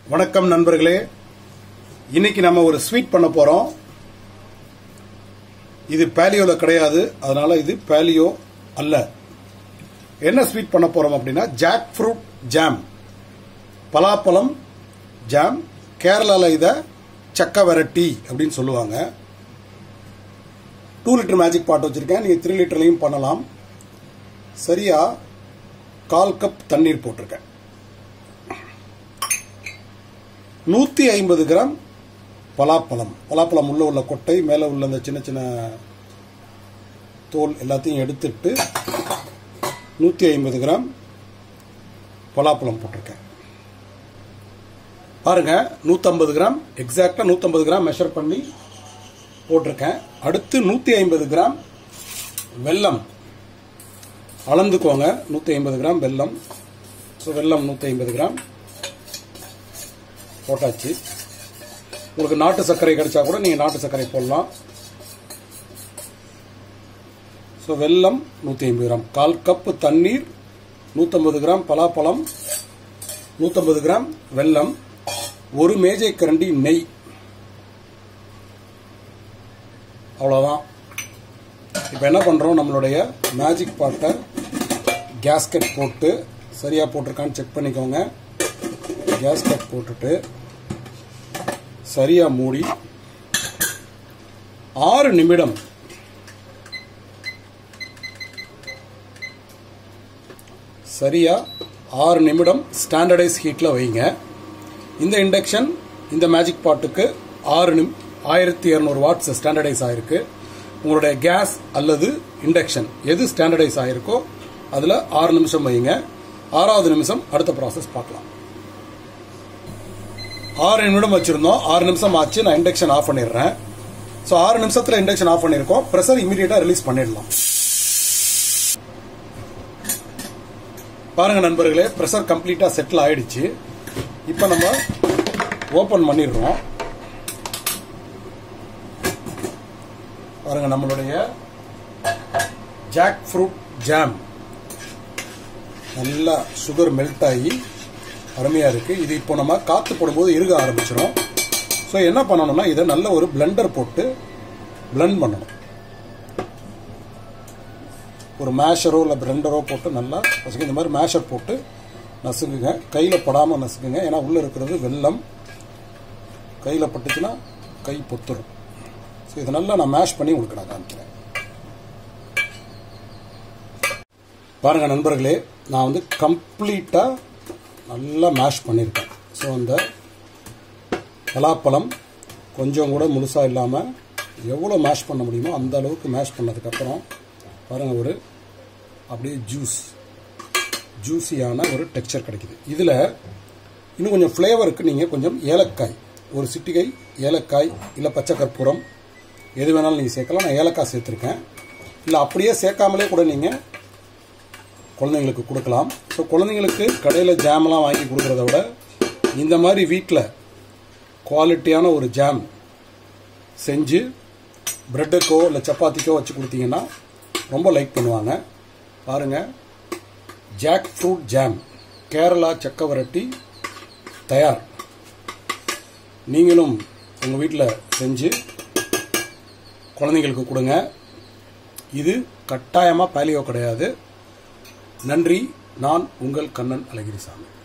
வணக்கம் நண்பர்களே இன்னைக்கு நம்ம ஒரு ஸ்வீட் பண்ண போறோம் இது பேலியோல கிடையாது அதனால இது பேலியோ அல்ல என்ன ஸ்வீட் பண்ண போறோம் அப்படின்னா ஜாக் ஃப்ரூட் ஜாம் பலாப்பழம் ஜாம் கேரளால இத சக்க வரட்டி அப்படின்னு சொல்லுவாங்க டூ லிட்டர் மேஜிக் பாட் வச்சிருக்கேன் நீங்க த்ரீ லிட்டர்லையும் பண்ணலாம் சரியா கால் கப் தண்ணீர் போட்டிருக்கேன் நூற்றி ஐம்பது கிராம் பலாப்பழம் பலாப்பழம் உள்ள உள்ள கொட்டை மேலே உள்ள அந்த சின்ன சின்ன தோல் எல்லாத்தையும் எடுத்துட்டு நூற்றி ஐம்பது கிராம் பலாப்பழம் போட்டிருக்கேன் பாருங்க நூற்றம்பது கிராம் எக்ஸாக்டாக நூற்றம்பது கிராம் மெஷர் பண்ணி போட்டிருக்கேன் அடுத்து நூற்றி ஐம்பது கிராம் வெல்லம் அளந்துக்கோங்க நூற்றி ஐம்பது கிராம் வெல்லம் ஸோ வெல்லம் நூற்றி ஐம்பது கிராம் போட்டாச்சு உங்களுக்கு நாட்டு சர்க்கரை கிடைச்சா கூட நீங்கள் நாட்டு சர்க்கரை போடலாம் ஸோ வெல்லம் நூற்றி ஐம்பது கிராம் கால் கப்பு தண்ணீர் நூற்றம்பது கிராம் பலாப்பழம் நூற்றம்பது கிராம் வெல்லம் ஒரு மேஜை கரண்டி நெய் அவ்வளோதான் இப்போ என்ன பண்ணுறோம் நம்மளுடைய மேஜிக் பாட்டை கேஸ்கெட் போட்டு சரியாக போட்டிருக்கான்னு செக் பண்ணிக்கோங்க கேஸ்கெட் போட்டுட்டு சரியாக மூடி ஆறு நிமிடம் சரியா ஆறு நிமிடம் ஸ்டாண்டர்டைஸ் ஹீட்டில் வைங்க இந்த இண்டக்ஷன் இந்த மேஜிக் பாட்டுக்கு ஆறு நிம் ஆயிரத்தி இரநூறு வாட்ஸ் ஸ்டாண்டர்டைஸ் ஆயிருக்கு உங்களுடைய கேஸ் அல்லது இண்டக்ஷன் எது ஸ்டாண்டர்டைஸ் ஆயிருக்கோ அதில் ஆறு நிமிஷம் வைங்க ஆறாவது நிமிஷம் அடுத்த ப்ராசஸ் பார்க்கலாம் ஆறு நிமிடம் வச்சிருந்தோம் ஆறு நிமிஷம் ஆச்சு நான் இண்டக்ஷன் ஆஃப் பண்ணிடுறேன் ஸோ ஆறு நிமிஷத்தில் இண்டக்ஷன் ஆஃப் பண்ணியிருக்கோம் ப்ரெஷர் இமீடியட்டாக ரிலீஸ் பண்ணிடலாம் பாருங்க நண்பர்களே ப்ரெஷர் கம்ப்ளீட்டாக செட்டில் ஆயிடுச்சு இப்போ நம்ம ஓப்பன் பண்ணிடுறோம் பாருங்க நம்மளுடைய ஜாக் ஃப்ரூட் ஜாம் நல்லா சுகர் மெல்ட் ஆகி அருமையாக இருக்குது இது இப்போ நம்ம காற்று போடும்போது இருக ஆரம்பிச்சிடும் ஸோ என்ன பண்ணணும்னா இதை நல்ல ஒரு பிளெண்டர் போட்டு பிளெண்ட் பண்ணணும் ஒரு மேஷரோ இல்லை பிளெண்டரோ போட்டு நல்லா நசுங்க இந்த மாதிரி மேஷர் போட்டு நசுங்குங்க கையில் படாமல் நசுக்குங்க ஏன்னா உள்ளே இருக்கிறது வெல்லம் கையில் பட்டுச்சுன்னா கை பொத்துடும் ஸோ இதை நல்லா நான் மேஷ் பண்ணி உங்களுக்கு நான் காமிக்கிறேன் பாருங்க நண்பர்களே நான் வந்து கம்ப்ளீட்டாக நல்லா மேஷ் பண்ணியிருக்கேன் ஸோ அந்த பலாப்பழம் கொஞ்சம் கூட முழுசாக இல்லாமல் எவ்வளோ மேஷ் பண்ண முடியுமோ அந்த அளவுக்கு மேஷ் பண்ணதுக்கப்புறம் பாருங்கள் ஒரு அப்படியே ஜூஸ் ஜூஸியான ஒரு டெக்ஸ்சர் கிடைக்குது இதில் இன்னும் கொஞ்சம் ஃப்ளேவருக்கு நீங்கள் கொஞ்சம் ஏலக்காய் ஒரு சிட்டிகை ஏலக்காய் இல்லை பச்சை கற்பூரம் எது வேணாலும் நீங்கள் சேர்க்கலாம் நான் ஏலக்காய் சேர்த்துருக்கேன் இல்லை அப்படியே சேர்க்காமலே கூட நீங்கள் குழந்தைங்களுக்கு கொடுக்கலாம் ஸோ குழந்தைங்களுக்கு கடையில் ஜாம்லாம் வாங்கி கொடுக்குறத விட இந்த மாதிரி வீட்டில் குவாலிட்டியான ஒரு ஜாம் செஞ்சு ப்ரெட்டுக்கோ இல்லை சப்பாத்திக்கோ வச்சு கொடுத்தீங்கன்னா ரொம்ப லைக் பண்ணுவாங்க பாருங்கள் ஜாக் ஃப்ரூட் ஜாம் கேரளா சக்கவரட்டி தயார் நீங்களும் உங்கள் வீட்டில் செஞ்சு குழந்தைங்களுக்கு கொடுங்க இது கட்டாயமாக பேலியோ கிடையாது நன்றி நான் உங்கள் கண்ணன் அழகிரிசாமி